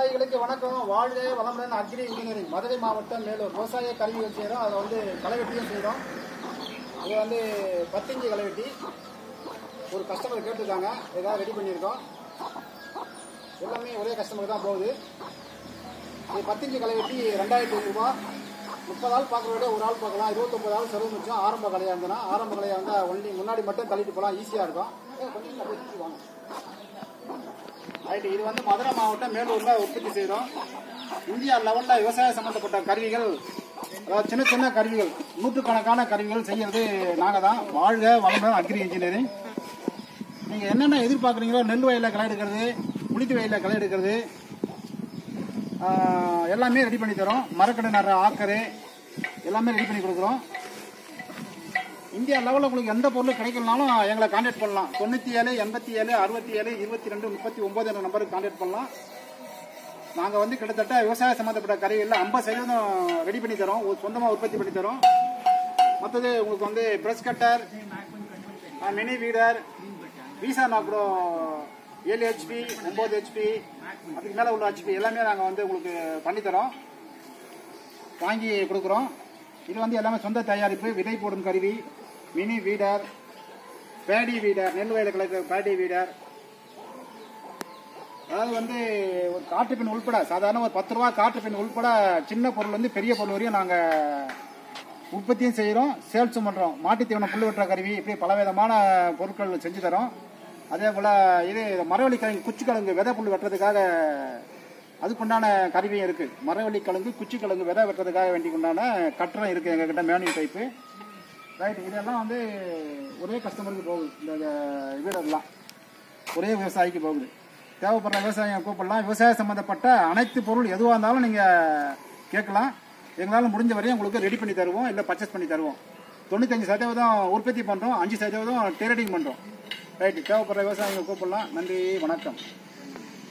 விவசாயிகளுக்கு வணக்கம் வாழ்க வளமுடன் அக்ரி இன்ஜினியரிங் மதுரை மாவட்டம் மேலூர் விவசாய கருவிகள் செய்கிறோம் அதை வந்து களைவெட்டியும் செய்கிறோம் இது வந்து பத்திஞ்சு களைவெட்டி ஒரு கஸ்டமர் கேட்டிருக்காங்க ஏதாவது ரெடி பண்ணியிருக்கோம் எல்லாமே ஒரே கஸ்டமருக்கு தான் போகுது இது பத்திஞ்சு களைவெட்டி ரெண்டாயிரத்தி ஐநூறுபா முப்பது ஆள் பார்க்குறத விட ஒரு ஆள் பார்க்கலாம் இருபத்தொம்பது ஆள் செலவு மிச்சம் ஆரம்ப கலையாக இருந்ததுன்னா ஆரம்ப கலையாக இருந்தால் ஒன்லி முன்னாடி மட்டும் தள்ளிட்டு போகலாம் ஈஸியாக இருக்கும் ஏ, கொஞ்சம் இன்னும் அப்படியே சுத்தி வாங்க ரைட்டு இது வந்து மதுரை மாவட்டம் மேலூர்ல உற்பத்தி செய்கிறோம் இந்தியா லெவலில் விவசாய சம்பந்தப்பட்ட கருவிகள் அதாவது சின்ன சின்ன கருவிகள் நூற்றுக்கணக்கான கருவிகள் செய்யறது நாங்கள் தான் வாழ்க வளமுடன் அக்ரி இன்ஜினியரிங் நீங்கள் என்னென்ன எதிர்பார்க்குறீங்களோ நெல் வயலில் களை எடுக்கிறது புளித்து வயலில் களை எடுக்கிறது ஆஹ், எல்லாமே ரெடி பண்ணி தரோம் மரக்கடை நடுற ஆக்கரு எல்லாமே ரெடி பண்ணி கொடுக்குறோம் இந்தியா லெவலில் உங்களுக்கு எந்த பொருள் கிடைக்கலனாலும் எங்களை காண்டாக்ட் பண்ணலாம் தொண்ணூற்றி ஏழு எண்பத்தி ஏழு அறுபத்தி ஏழு இருபத்தி ரெண்டு முப்பத்தி ஒம்பது என்ற நம்பருக்கு காண்டாக்ட் பண்ணலாம் நாங்கள் வந்து கிட்டத்தட்ட விவசாய சம்மந்தப்பட்ட கருவிகளில் ஐம்பது சதவீதம் ரெடி பண்ணி தரோம் சொந்தமாக உற்பத்தி பண்ணி தரோம் மற்றது உங்களுக்கு வந்து பிரஷ் கட்டர் மினி வீடர் வீசானா கூட ஏழு ஹெச்பி ஒம்பது ஹெச்பி அதுக்கு மேலே உள்ள ஹெச்பி எல்லாமே நாங்கள் வந்து உங்களுக்கு பண்ணித்தரோம் வாங்கி கொடுக்குறோம் இது வந்து எல்லாமே சொந்த தயாரிப்பு விதை போடும் கருவி மினி வீடர் பேடி வீடர் நெல் வயல கலக்கிற பேடி வீடர் அதாவது வந்து ஒரு காட்டு பின் உள்பட சாதாரண ஒரு பத்து ரூபா காட்டு பின் உள்பட சின்ன பொருள் வந்து பெரிய பொருள் வரையும் நாங்கள் உற்பத்தியும் செய்கிறோம் சேல்ஸும் பண்ணுறோம் மாட்டுத் தீவனம் புல் வெட்டுற கருவி இப்படி பலவிதமான பொருட்கள் செஞ்சு தரோம் அதே போல் இது மரவள்ளி கிழங்கு குச்சி கிழங்கு விதை புல் வெட்டுறதுக்காக அதுக்குண்டான கருவியும் இருக்குது மரவள்ளி கிழங்கு குச்சி கிழங்கு விதை வெட்டுறதுக்காக வேண்டி உண்டான கட்டரம் இருக்குது எங்ககிட்ட மேனுவல் டைப்பு ரைட் இதெல்லாம் வந்து ஒரே கஸ்டமருக்கு போகுது இந்த வீடெல்லாம் ஒரே விவசாயிக்கு போகுது தேவைப்படுற விவசாயம் கூப்பிடலாம் விவசாய சம்மந்தப்பட்ட அனைத்து பொருள் எதுவாக இருந்தாலும் நீங்கள் கேட்கலாம் எங்களால் முடிஞ்ச வரையும் உங்களுக்கு ரெடி பண்ணி தருவோம் இல்லை பர்ச்சேஸ் பண்ணி தருவோம் தொண்ணூத்தஞ்சு சதவீதம் உற்பத்தி பண்ணுறோம் அஞ்சு சதவீதம் ட்ரேடிங் பண்ணுறோம் ரைட்டு தேவைப்படுற விவசாயிங்க கூப்பிடலாம் நன்றி வணக்கம்